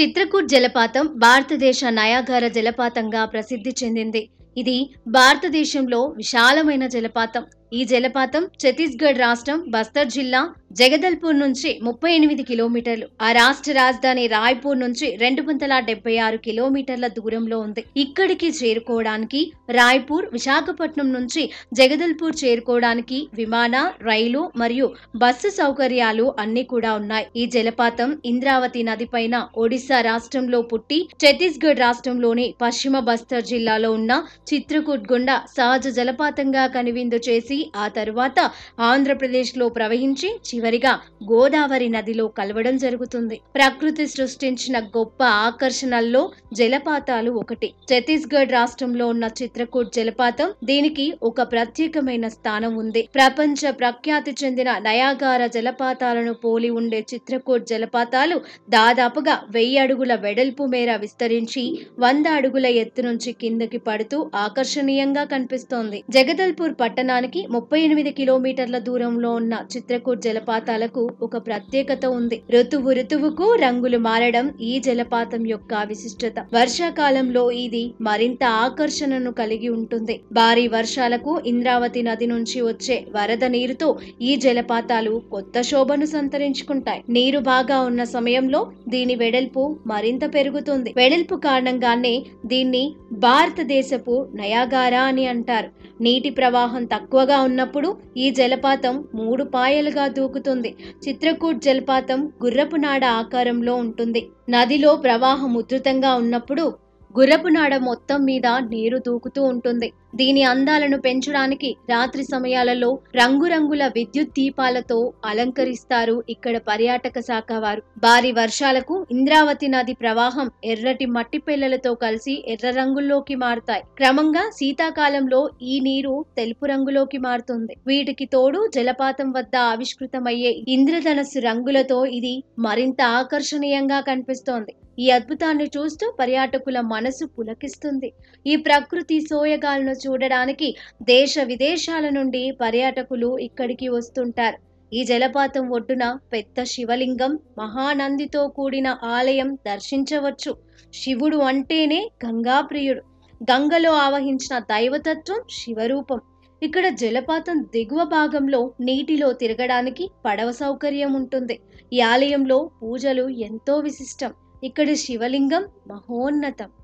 చిత్రకూట్ జలపాతం భారతదేశ నయాగార జలపాతంగా ప్రసిద్ధి చెందింది ఇది భారతదేశంలో విశాలమైన జలపాతం ఈ జలపాతం ఛత్తీస్గఢ్ రాష్ట్రం బస్తర్ జిల్లా జగదల్పూర్ నుంచి ముప్పై ఎనిమిది కిలోమీటర్లు ఆ రాష్ట్ర రాజధాని రాయ్పూర్ నుంచి రెండు వందల డెబ్బై ఆరు కిలోమీటర్ల దూరంలో ఉంది ఇక్కడికి చేరుకోవడానికి రాయ్పూర్ విశాఖపట్నం నుంచి జగదల్పూర్ చేరుకోవడానికి విమాన రైలు మరియు బస్సు సౌకర్యాలు అన్ని కూడా ఉన్నాయి ఈ జలపాతం ఇంద్రావతి నది పైన ఒడిశా రాష్ట్రంలో పుట్టి ఛత్తీస్గఢ్ రాష్ట్రంలోని పశ్చిమ బస్తర్ జిల్లాలో ఉన్న చిత్రకూట్ గుండా సహజ జలపాతంగా కనువిందు చేసి ఆ తరువాత ఆంధ్రప్రదేశ్లో ప్రవహించి చివరిగా గోదావరి నదిలో కలవడం జరుగుతుంది ప్రకృతి సృష్టించిన గొప్ప ఆకర్షణల్లో జలపాతాలు ఒకటి ఛత్తీస్గఢ్ రాష్ట్రంలో ఉన్న చిత్రకూట్ జలపాతం దీనికి ఒక ప్రత్యేకమైన స్థానం ఉంది ప్రపంచ ప్రఖ్యాతి చెందిన నయాగార జలపాతాలను పోలి ఉండే చిత్రకూట్ జలపాతాలు దాదాపుగా వెయ్యి అడుగుల వెడల్పు మేర విస్తరించి వంద అడుగుల ఎత్తు నుంచి కిందకి పడుతూ ఆకర్షణీయంగా కనిపిస్తోంది జగదల్పూర్ పట్టణానికి ముప్పై ఎనిమిది కిలోమీటర్ల దూరంలో ఉన్న చిత్రకూట్ జలపాతాలకు ఒక ప్రత్యేకత ఉంది ఋతువు ఋతువుకు రంగులు మారడం ఈ జలపాతం యొక్క విశిష్టత వర్షాకాలంలో ఇది మరింత ఆకర్షణను కలిగి ఉంటుంది భారీ వర్షాలకు ఇంద్రావతి నది నుంచి వచ్చే వరద నీరుతో ఈ జలపాతాలు కొత్త శోభను సంతరించుకుంటాయి నీరు బాగా ఉన్న సమయంలో దీని వెడల్పు మరింత పెరుగుతుంది వెడల్పు కారణంగానే దీన్ని భారతదేశపు నయాగారా అని అంటారు నీటి ప్రవాహం తక్కువగా ఉన్నప్పుడు ఈ జలపాతం మూడు పాయలుగా దూకుతుంది చిత్రకూట్ జలపాతం గుర్రపు నాడ ఆకారంలో ఉంటుంది నదిలో ప్రవాహం ఉధృతంగా ఉన్నప్పుడు గుర్రపు నాడ మొత్తం మీద నీరు దూకుతూ ఉంటుంది దీని అందాలను పెంచడానికి రాత్రి సమయాలలో రంగురంగుల విద్యుత్ దీపాలతో అలంకరిస్తారు ఇక్కడ పర్యాటక శాఖ వారు భారీ వర్షాలకు ఇంద్రావతి నది ప్రవాహం ఎర్రటి మట్టి పిల్లలతో కలిసి ఎర్ర రంగుల్లోకి మారుతాయి క్రమంగా శీతాకాలంలో ఈ నీరు తెలుపు రంగులోకి మారుతుంది వీటికి తోడు జలపాతం వద్ద ఆవిష్కృతమయ్యే ఇంద్రధనస్సు రంగులతో ఇది మరింత ఆకర్షణీయంగా కనిపిస్తోంది ఈ అద్భుతాన్ని చూస్తూ పర్యాటకుల మనసు పులకిస్తుంది ఈ ప్రకృతి సోయగాలను చూడడానికి దేశ విదేశాల నుండి పర్యాటకులు ఇక్కడికి వస్తుంటారు ఈ జలపాతం ఒడ్డున పెద్ద శివలింగం మహానందితో కూడిన ఆలయం దర్శించవచ్చు శివుడు అంటేనే గంగాప్రియుడు గంగలో ఆవహించిన దైవతత్వం శివరూపం ఇక్కడ జలపాతం దిగువ భాగంలో నీటిలో తిరగడానికి పడవ సౌకర్యం ఉంటుంది ఈ ఆలయంలో పూజలు ఎంతో విశిష్టం ఇక్కడ శివలింగం మహోన్నతం